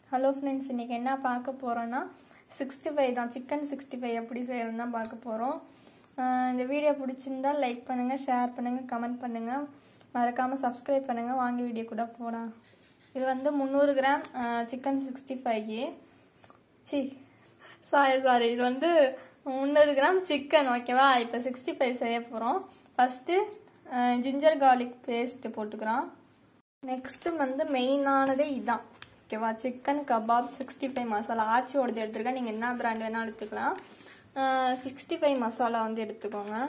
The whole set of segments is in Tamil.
ஹலோ ஃப்ரெண்ட்ஸ் இன்றைக்கி என்ன பார்க்க போகிறோன்னா சிக்ஸ்டி ஃபைவ் தான் சிக்கன் சிக்ஸ்டி ஃபைவ் எப்படி செய்யறதுன்னு தான் பார்க்க போகிறோம் இந்த வீடியோ பிடிச்சிருந்தா லைக் பண்ணுங்கள் ஷேர் பண்ணுங்கள் கமெண்ட் பண்ணுங்கள் மறக்காமல் சப்ஸ்கிரைப் பண்ணுங்கள் வாங்கி வீடியோ கூட போகலாம் இது வந்து முந்நூறு கிராம் சிக்கன் சிக்ஸ்டி ஃபைவ் சி சாரி சாரி இது வந்து முந்நூறு கிராம் சிக்கன் ஓகேவா இப்போ சிக்ஸ்டி ஃபைவ் செய்ய போகிறோம் ஃபஸ்ட்டு ஜிஞ்சர் கார்லிக் பேஸ்ட்டு போட்டுக்கிறோம் நெக்ஸ்ட்டு வந்து மெயினானதே இதுதான் ஓகேவா chicken kebab sixty five masala Aachi உடச்சி எடுத்துருக்கேன் நீங்கள் என்ன பிராண்ட் வேணாலும் எடுத்துக்கலாம் சிக்ஸ்டி ஃபைவ் மசாலா வந்து எடுத்துக்கோங்க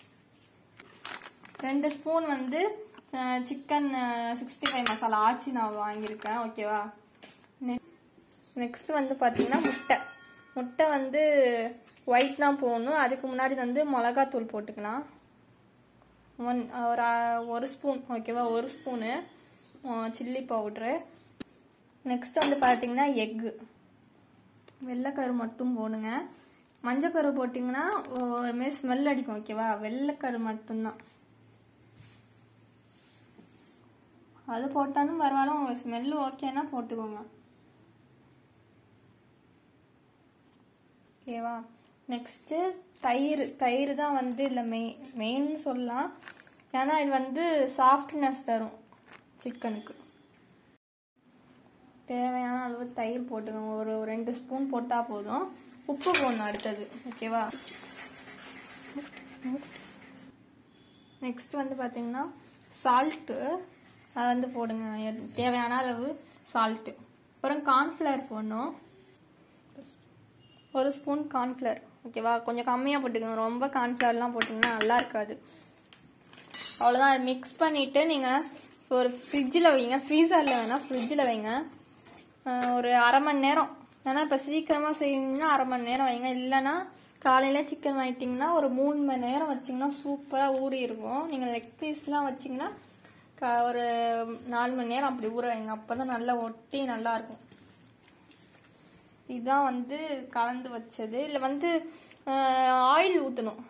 ரெண்டு ஸ்பூன் வந்து chicken sixty five masala Aachi நான் வாங்கியிருக்கேன் ஓகேவா நெக்ஸ்ட் வந்து பார்த்தீங்கன்னா முட்டை முட்டை வந்து ஒயிட் தான் போடணும் அதுக்கு முன்னாடி வந்து மிளகாத்தூள் போட்டுக்கலாம் ஒன் ஒரு ஒரு ஸ்பூன் ஓகேவா ஒரு ஸ்பூனு சில்லி பவுட்ரு நெக்ஸ்ட் வந்து பார்த்தீங்கன்னா எக்கு வெள்ளைக்கரு மட்டும் போடுங்க மஞ்சக்கரு போட்டிங்கன்னா ஒரு மாரி ஸ்மெல் அடிக்கும் ஓகேவா வெள்ளைக்கரு மட்டும்தான் அது போட்டாலும் பரவாயில்ல உங்கள் ஸ்மெல் ஓகேனா போட்டுக்கோங்க ஓகேவா நெக்ஸ்ட்டு தயிர் தயிர் தான் வந்து இல்லை மெயின் மெயின் சொல்லலாம் ஏன்னா இது வந்து சாஃப்ட்னஸ் தரும் சிக்கனுக்கு தேவையான அளவு தயிர் போட்டுக்கோங்க ஒரு ரெண்டு ஸ்பூன் போட்டால் போதும் உப்பு போடணும் அடுத்தது ஓகேவா நெக்ஸ்ட் வந்து பார்த்தீங்கன்னா சால்ட்டு அதை வந்து போடுங்க தேவையான அளவு சால்ட்டு அப்புறம் கார்ன்ஃப்ளவர் போடணும் ஒரு ஸ்பூன் கார்ன்ஃப்ளவர் ஓகேவா கொஞ்சம் கம்மியாக போட்டுக்கோங்க ரொம்ப கார்ன்ஃப்ளவர்லாம் போட்டிங்கன்னா நல்லா இருக்காது அவ்வளோதான் மிக்ஸ் பண்ணிவிட்டு நீங்கள் ஒரு ஃப்ரிட்ஜில் வைங்க ஃப்ரீசரில் வேணால் ஃப்ரிட்ஜில் வைங்க ஒரு அரை மணி நேரம் ஏன்னா இப்போ சீக்கிரமாக செய்யணும்னா அரை மணி நேரம் வைங்க இல்லைன்னா காலையில் சிக்கன் வாங்கிட்டிங்கன்னா ஒரு மூணு மணி நேரம் வச்சிங்கன்னா சூப்பராக ஊறி இருக்கும் நீங்கள் லெக் பீஸ்லாம் வச்சிங்கன்னா ஒரு நாலு மணி நேரம் அப்படி ஊற வைங்க அப்போ தான் நல்லா ஒட்டி நல்லாயிருக்கும் இதுதான் வந்து கலந்து வச்சது இல்லை வந்து ஆயில் ஊற்றணும்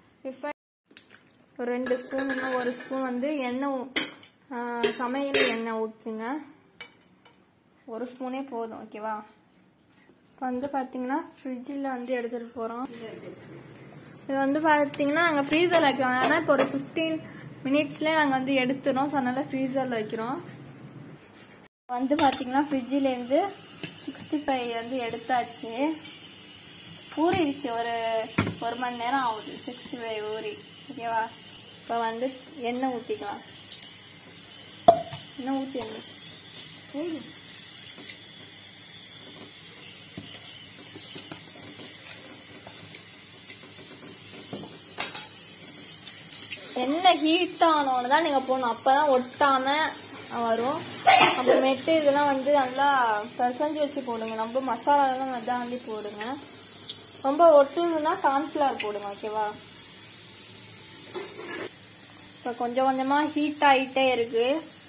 ஒரு ரெண்டு ஸ்பூன் இன்னும் ஒரு ஸ்பூன் வந்து எண்ணெய் சமையல் எண்ணெய் ஊற்றுங்க ஒரு ஸ்பூனே போதும் ஓகேவா இப்போ வந்து பார்த்தீங்கன்னா ஃப்ரிட்ஜில் வந்து எடுத்துகிட்டு போகிறோம் இது வந்து பார்த்தீங்கன்னா நாங்கள் ஃப்ரீசரில் வைக்கிறோம் ஏன்னா இப்போ ஒரு ஃபிஃப்டீன் மினிட்ஸ்லேயே நாங்கள் வந்து எடுத்துறோம் ஸோ அதனால் ஃப்ரீசரில் வைக்கிறோம் வந்து பார்த்தீங்கன்னா ஃப்ரிட்ஜிலேருந்து சிக்ஸ்டி ஃபைவ் வந்து எடுத்தாச்சு ஊறிடுச்சு ஒரு ஒரு மணி நேரம் ஆகுது சிக்ஸ்டி ஃபைவ் ஊறி ஓகேவா இப்போ வந்து எண்ணெய் ஊற்றிக்கலாம் எண்ணெய் ஊற்றி எண்ணெய் எண்ணெய் ஹீட் ஆனோன்னு தான் நீங்கள் போடணும் அப்போ தான் ஒட்டாமல் வரும் அப்புறமேட்டு இதெல்லாம் வந்து நல்லா பசஞ்சு வச்சு போடுங்க நம்ம மசாலாலாம் நதாண்டி போடுங்க ரொம்ப ஒட்டுதுன்னா கார்ன்ஃப்ளவர் போடுங்க ஓகேவா இப்போ கொஞ்சம் கொஞ்சமாக ஹீட் ஆகிட்டே இருக்கு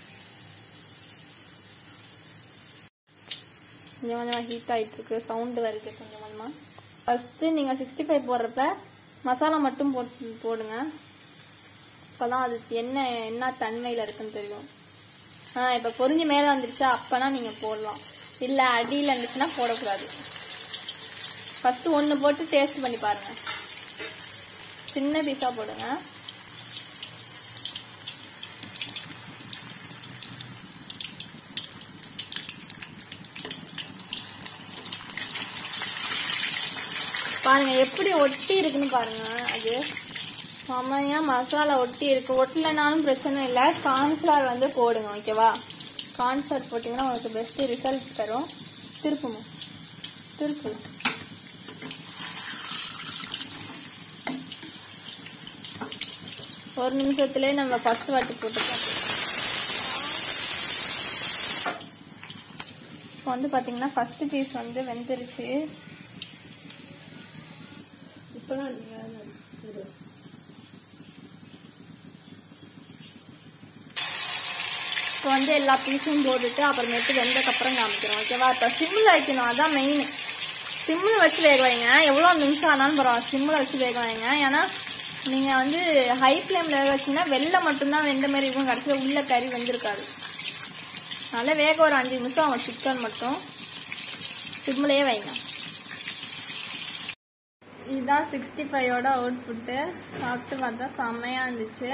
கொஞ்சம் கொஞ்சமாக ஹீட் ஆகிட்டு இருக்கு சவுண்டு வருது கொஞ்சம் கொஞ்சமாக ஃபஸ்ட்டு நீங்கள் சிக்ஸ்டி ஃபைவ் போடுறப்ப மசாலா மட்டும் போட்டு போடுங்க அப்போதான் அது என்ன என்ன தன்மையில் இருக்குன்னு தெரியும் ஆ இப்போ பொறிஞ்சு மேலே வந்துருச்சா அப்போனா நீங்கள் போடலாம் இல்லை அடியில் இருந்துச்சுன்னா போடக்கூடாது ஃபஸ்ட்டு ஒன்று போட்டு டேஸ்ட் பண்ணி பாருங்கள் சின்ன பீஸாக போடுங்க பாருங்க எப்படி ஒட்டி இருக்குன்னு பாருங்க அது செம்மையா மசாலா ஒட்டி இருக்கு ஒட்டலைனாலும் பிரச்சனை இல்லை கார்ன்ஃபிளவர் வந்து போடுங்க ஓகேவா கார்ன்ஃபிளவர் போட்டிங்கன்னா உங்களுக்கு பெஸ்ட் ரிசல்ட் தரும் திருப்புமா திருப்பு ஒரு நிமிஷத்துலேயே நம்ம ஃபர்ஸ்ட் வாட்டி போட்டுக்கலாம் இப்போ வந்து பார்த்தீங்கன்னா ஃபர்ஸ்ட் பீஸ் வந்து வெந்துருச்சு இப்போதான் இப்போ வந்து எல்லா பீஸும் போட்டுட்டு அப்புறமேட்டு வெந்ததுக்கப்புறம் காமிக்கிறோம் ஓகேவா இப்போ சிம்மில் வைக்கணும் அதான் மெயின் சிம்மில் வச்சு வேக வைங்க எவ்வளோ நிமிஷம் ஆனாலும் பரவாயில்ல சிம்மில் வச்சு வேக வைங்க ஏன்னா நீங்கள் வந்து ஹை ஃப்ளேமில் வேக வச்சிங்கன்னா வெள்ளை மட்டும்தான் வெந்த மாதிரி இருக்கும் கடைசியில் உள்ள கறி வெந்திருக்காது நல்லா வேக ஒரு அஞ்சு நிமிஷம் ஆகும் சிக்கன் மட்டும் சிம்லேயே வைங்க இதுதான் சிக்ஸ்டி ஃபைவோட அவுட்புட்டு சாப்பிட்டு பார்த்தா செம்மையாக இருந்துச்சு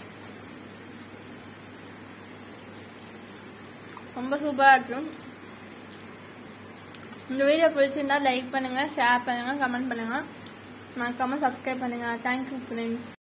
ரொம்ப சூப்பராக இருக்கும் இந்த வீடியோ பிடிச்சிருந்தா லைக் பண்ணுங்க ஷேர் பண்ணுங்க கமெண்ட் பண்ணுங்க மறக்காம சப்ஸ்கிரைப் பண்ணுங்க தேங்க்யூ ஃப்ரெண்ட்ஸ்